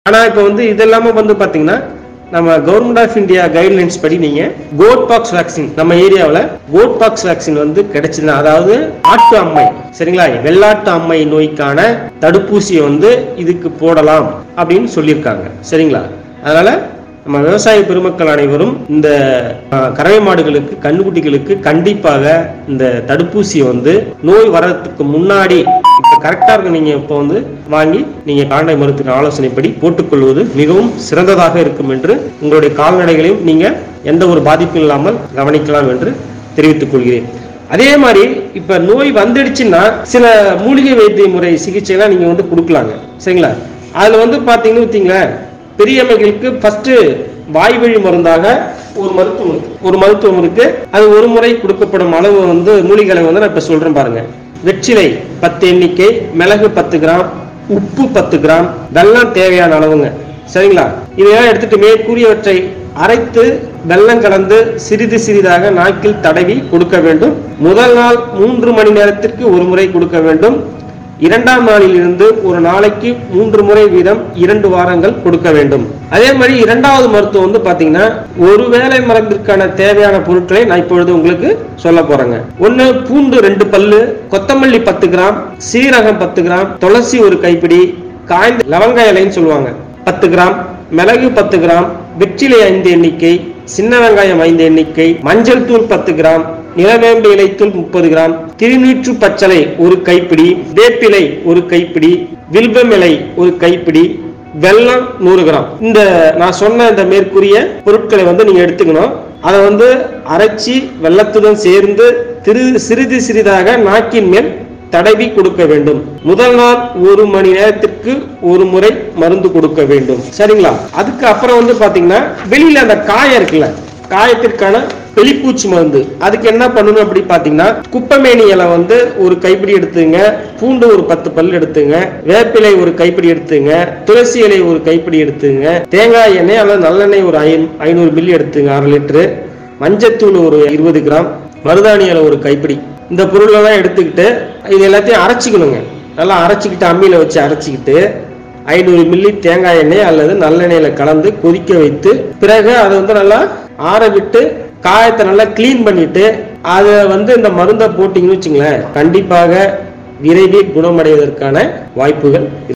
ஆனா இப்போ வந்து இது இல்லாம வந்து பாத்தீங்கன்னா நம்ம கவர்மெண்ட் ஆஃப் இந்தியா கைட்லைன்ஸ் படி நீங்க கோட் பாக்ஸ் வேக்சின் நம்ம ஏரியாவில் கோட் பாக்ஸ் வேக்சின் வந்து கிடைச்சதுன்னா அதாவது ஆட்டு அம்மை சரிங்களா வெள்ளாட்டு அம்மை நோய்க்கான தடுப்பூசியை வந்து இதுக்கு போடலாம் அப்படின்னு சொல்லியிருக்காங்க சரிங்களா அதனால நம்ம விவசாய பெருமக்கள் அனைவரும் இந்த அஹ், கறவை மாடுகளுக்கு கண்ணுக்குட்டிகளுக்கு கண்டிப்பாக இந்த தடுப்பூசியை வந்து நோய் வர்றதுக்கு முன்னாடி இப்போ கரெக்டாக இருக்கு நீங்கள் இப்போ வந்து வாங்கி நீங்கள் கால்நடை மருத்துவ ஆலோசனைப்படி போட்டுக்கொள்வது மிகவும் சிறந்ததாக இருக்கும் என்று உங்களுடைய கால்நடைகளையும் நீங்கள் எந்த ஒரு பாதிப்பும் இல்லாமல் கவனிக்கலாம் என்று தெரிவித்துக் கொள்கிறேன் அதே மாதிரி இப்ப நோய் வந்துடுச்சுன்னா சில மூலிகை வைத்திய முறை சிகிச்சைலாம் நீங்க வந்து கொடுக்கலாங்க சரிங்களா அதுல வந்து பாத்தீங்கன்னு வச்சுங்களேன் பெரியம்மைகளுக்கு ஃபர்ஸ்ட் வாய்வழி மருந்தாக ஒரு மருத்துவம் இருக்கு. ஒரு மருத்துவம் இருக்கு அது ஒரு முறை கொடுக்கப்படும் அளவு வந்து மூலிகளை வந்து நான் இப்ப சொல்றேன் பாருங்க வெற்றிலை பத்து எண்ணிக்கை மிளகு பத்து கிராம் உப்பு பத்து கிராம் வெல்லம் தேவையான அளவுங்க சரிங்களா இதெல்லாம் எடுத்துட்டு மேற்கூறியவற்றை அரைத்து வெல்லம் கலந்து சிறிது சிறிதாக நாக்கில் தடவி கொடுக்க வேண்டும் முதல் நாள் மூன்று மணி நேரத்திற்கு ஒரு முறை கொடுக்க வேண்டும் இரண்டாம் நாளில் இருந்து ஒரு நாளைக்கு மூன்று முறை வீதம் இரண்டு வாரங்கள் கொடுக்க வேண்டும் அதே மாதிரி இரண்டாவது மருத்துவம் வந்து பாத்தீங்கன்னா ஒரு வேளை மருந்திற்கான தேவையான பொருட்களை நான் இப்பொழுது உங்களுக்கு சொல்ல போறேங்க ஒண்ணு பூண்டு ரெண்டு பல்லு கொத்தமல்லி பத்து கிராம் சீரகம் பத்து கிராம் துளசி ஒரு கைப்பிடி காய்ந்த லவங்க இலைன்னு சொல்லுவாங்க பத்து கிராம் மிளகு பத்து கிராம் வெற்றிலை ஐந்து எண்ணிக்கை சின்ன வெங்காயம் ஐந்து எண்ணிக்கை மஞ்சள் தூள் பத்து கிராம் நிலவேம்பு இலைத்தூள் முப்பது கிராம் திருநீற்று பச்சளை ஒரு கைப்பிடி வேப்பிலை ஒரு கைப்பிடி வில்வம் இலை ஒரு கைப்பிடி வெல்லம் நூறு கிராம் இந்த நான் சொன்ன இந்த மேற்கூறிய பொருட்களை வந்து நீங்க எடுத்துக்கணும் அதை வந்து அரைச்சி வெள்ளத்துடன் சேர்ந்து திரு சிறிது சிறிதாக நாக்கின் மேல் தடவி கொடுக்க வேண்டும் முதல் நாள் ஒரு மணி நேரத்திற்கு ஒரு முறை மருந்து கொடுக்க வேண்டும் சரிங்களா அதுக்கு அப்புறம் வந்து பாத்தீங்கன்னா வெளியில அந்த காயம் இருக்குல்ல காயத்திற்கான வெளிப்பூச்சி மருந்து அதுக்கு என்ன பண்ணணும் அப்படி பாத்தீங்கன்னா குப்பைமேனி இலை வந்து ஒரு கைப்பிடி எடுத்துங்க பூண்டு ஒரு பத்து பல் எடுத்துங்க வேப்பிலை ஒரு கைப்பிடி எடுத்துங்க துளசி இலை ஒரு கைப்பிடி எடுத்துங்க தேங்காய் எண்ணெய் அல்லது நல்லெண்ணெய் ஒரு ஐ- ஐநூறு மில்லி எடுத்துங்க அரை லிட்டரு மஞ்சத்தூள் ஒரு இருபது கிராம் மருதாணி இலை ஒரு கைப்பிடி இந்த பொருளெல்லாம் எடுத்துக்கிட்டு இது எல்லாத்தையும் அரைச்சிக்கணுங்க நல்லா அரைச்சிக்கிட்டு அம்மியில வச்சு அரைச்சிக்கிட்டு ஐநூறு மில்லி தேங்காய் எண்ணெய் அல்லது நல்லெண்ணெயில கலந்து கொதிக்க வைத்து பிறகு அதை வந்து நல்லா ஆற விட்டு காயத்தை நல்லா க்ளீன் பண்ணிட்டு அதை வந்து இந்த மருந்தை போட்டிங்கன்னு வச்சுங்களேன் கண்டிப்பாக விரைவில் குணமடைவதற்கான வாய்ப்புகள்